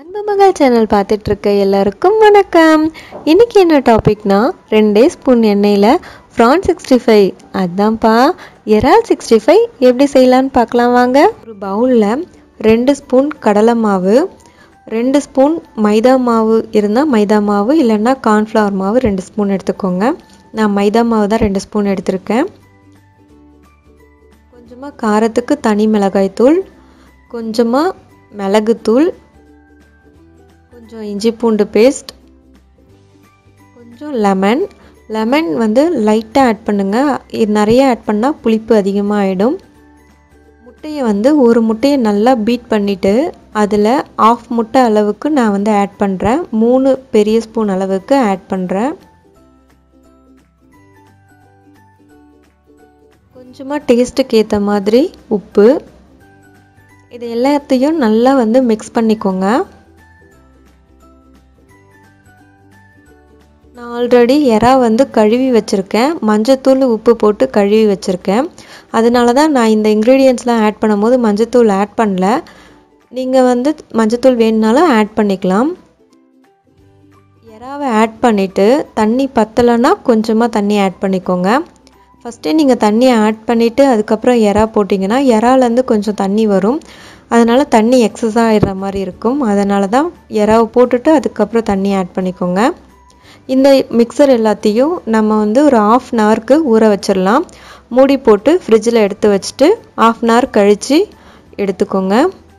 அன்பு மகள் சேனல் பார்த்துட்டு இருக்க எல்லாருக்கும் வணக்கம் இன்னைக்கு என்ன டாபிக்னா ரெண்டே ஸ்பூன் எண்ணெயில் ப்ரான் சிக்ஸ்டி ஃபைவ் அதான்ப்பா இறால் சிக்ஸ்டி ஃபைவ் எப்படி செய்யலான்னு பார்க்கலாம் வாங்க ஒரு பவுலில் ரெண்டு ஸ்பூன் கடலை மாவு ரெண்டு ஸ்பூன் மைதா மாவு இருந்தால் மைதா மாவு இல்லைன்னா கார்ன்ஃப்ளவர் மாவு ரெண்டு ஸ்பூன் எடுத்துக்கோங்க நான் மைதா மாவு தான் ரெண்டு ஸ்பூன் எடுத்திருக்கேன் கொஞ்சமாக காரத்துக்கு தனி மிளகாய் தூள் கொஞ்சமாக மிளகுத்தூள் கொஞ்சம் இஞ்சி பூண்டு பேஸ்ட் கொஞ்சம் லெமன் லெமன் வந்து லைட்டாக ஆட் பண்ணுங்கள் இது நிறைய ஆட் பண்ணால் புளிப்பு அதிகமாக ஆகிடும் முட்டையை வந்து ஒரு முட்டையை நல்லா பீட் பண்ணிவிட்டு அதில் ஆஃப் முட்டை அளவுக்கு நான் வந்து ஆட் பண்ணுறேன் மூணு பெரிய ஸ்பூன் அளவுக்கு ஆட் பண்ணுறேன் கொஞ்சமாக டேஸ்ட்டுக்கு ஏற்ற மாதிரி உப்பு இது எல்லாத்தையும் நல்லா வந்து மிக்ஸ் பண்ணிக்கோங்க நான் ஆல்ரெடி எறா வந்து கழுவி வச்சுருக்கேன் மஞ்சத்தூள் உப்பு போட்டு கழுவி வச்சுருக்கேன் அதனால தான் நான் இந்த இன்க்ரீடியன்ஸ்லாம் ஆட் பண்ணும்போது மஞ்சத்தூள் ஆட் பண்ணல நீங்கள் வந்து மஞ்சத்தூள் வேணுனாலும் ஆட் பண்ணிக்கலாம் எறாவை ஆட் பண்ணிவிட்டு தண்ணி பத்தலைன்னா கொஞ்சமாக தண்ணி ஆட் பண்ணிக்கோங்க ஃபஸ்ட்டே நீங்கள் தண்ணியை ஆட் பண்ணிவிட்டு அதுக்கப்புறம் எறா போட்டிங்கன்னா எறாலேருந்து கொஞ்சம் தண்ணி வரும் அதனால் தண்ணி எக்ஸஸாக ஆகிடுற மாதிரி இருக்கும் அதனால தான் எறாவை போட்டுட்டு அதுக்கப்புறம் தண்ணி ஆட் பண்ணிக்கோங்க இந்த மிக்சர் எல்லாத்தையும் நம்ம வந்து ஒரு ஆஃப் அன் ஹவருக்கு ஊற வச்சிடலாம் மூடி போட்டு ஃப்ரிட்ஜில் எடுத்து வச்சுட்டு ஆஃப் அன் ஹவர் கழித்து எடுத்துக்கோங்க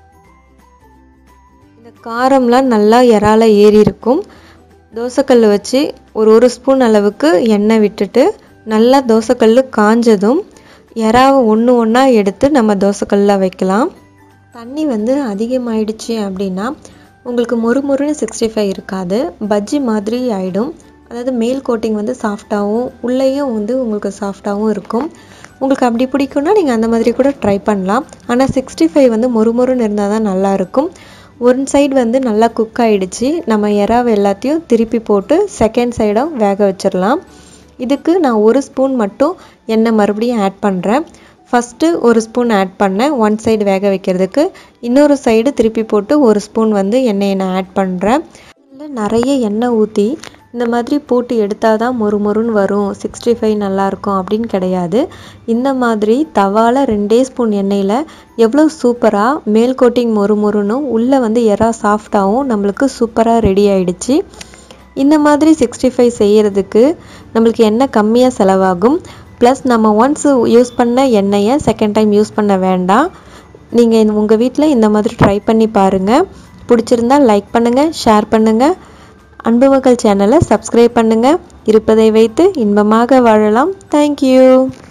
இந்த காரம்லாம் நல்லா இறால ஏறி இருக்கும் தோசைக்கல் வச்சு ஒரு ஒரு ஸ்பூன் அளவுக்கு எண்ணெய் விட்டுட்டு நல்லா தோசைக்கல் காஞ்சதும் இறாவை ஒன்று ஒன்றா எடுத்து நம்ம தோசைக்கல்லில் வைக்கலாம் தண்ணி வந்து அதிகமாயிடுச்சு அப்படின்னா உங்களுக்கு மொறு மொறுன்னு சிக்ஸ்டி ஃபைவ் இருக்காது பஜ்ஜி மாதிரி ஆகிடும் அதாவது மேல் கோட்டிங் வந்து சாஃப்டாகவும் உள்ளேயும் வந்து உங்களுக்கு சாஃப்டாகவும் இருக்கும் உங்களுக்கு அப்படி பிடிக்கும்னா நீங்கள் அந்த மாதிரி கூட ட்ரை பண்ணலாம் ஆனால் சிக்ஸ்டி ஃபைவ் வந்து மொறு மொறுன்னு இருந்தால் தான் நல்லாயிருக்கும் ஒன் சைடு வந்து நல்லா குக் ஆகிடுச்சு நம்ம எறாவை எல்லாத்தையும் திருப்பி போட்டு செகண்ட் சைடும் வேக வச்சிடலாம் இதுக்கு நான் ஒரு ஸ்பூன் மட்டும் எண்ணெய் மறுபடியும் ஆட் பண்ணுறேன் ஃபஸ்ட்டு ஒரு ஸ்பூன் ஆட் பண்ணேன் ஒன் சைடு வேக வைக்கிறதுக்கு இன்னொரு சைடு திருப்பி போட்டு ஒரு ஸ்பூன் வந்து எண்ணெயை நான் ஆட் பண்ணுறேன் இதில் நிறைய எண்ணெய் ஊற்றி இந்த மாதிரி போட்டு எடுத்தால் தான் மொறு மொறுன்னு வரும் சிக்ஸ்டி ஃபைவ் நல்லாயிருக்கும் அப்படின்னு கிடையாது இந்த மாதிரி தவாவில் ரெண்டே ஸ்பூன் எண்ணெயில் எவ்வளோ சூப்பராக மேல் கோட்டிங் மொறு மொறுனும் உள்ளே வந்து எறா சாஃப்டாகவும் நம்மளுக்கு சூப்பராக ரெடி ஆயிடுச்சு இந்த மாதிரி சிக்ஸ்டி ஃபைவ் செய்கிறதுக்கு நம்மளுக்கு எண்ணெய் கம்மியாக செலவாகும் ப்ளஸ் நம்ம ஒன்ஸ் யூஸ் பண்ண எண்ணெயை செகண்ட் டைம் யூஸ் பண்ண வேண்டாம் நீங்கள் உங்கள் வீட்டில் இந்த மாதிரி ட்ரை பண்ணி பாருங்கள் பிடிச்சிருந்தா லைக் பண்ணுங்கள் ஷேர் பண்ணுங்கள் அன்பு மக்கள் சேனலை சப்ஸ்கிரைப் பண்ணுங்கள் இருப்பதை வைத்து இன்பமாக வாழலாம் தேங்க்யூ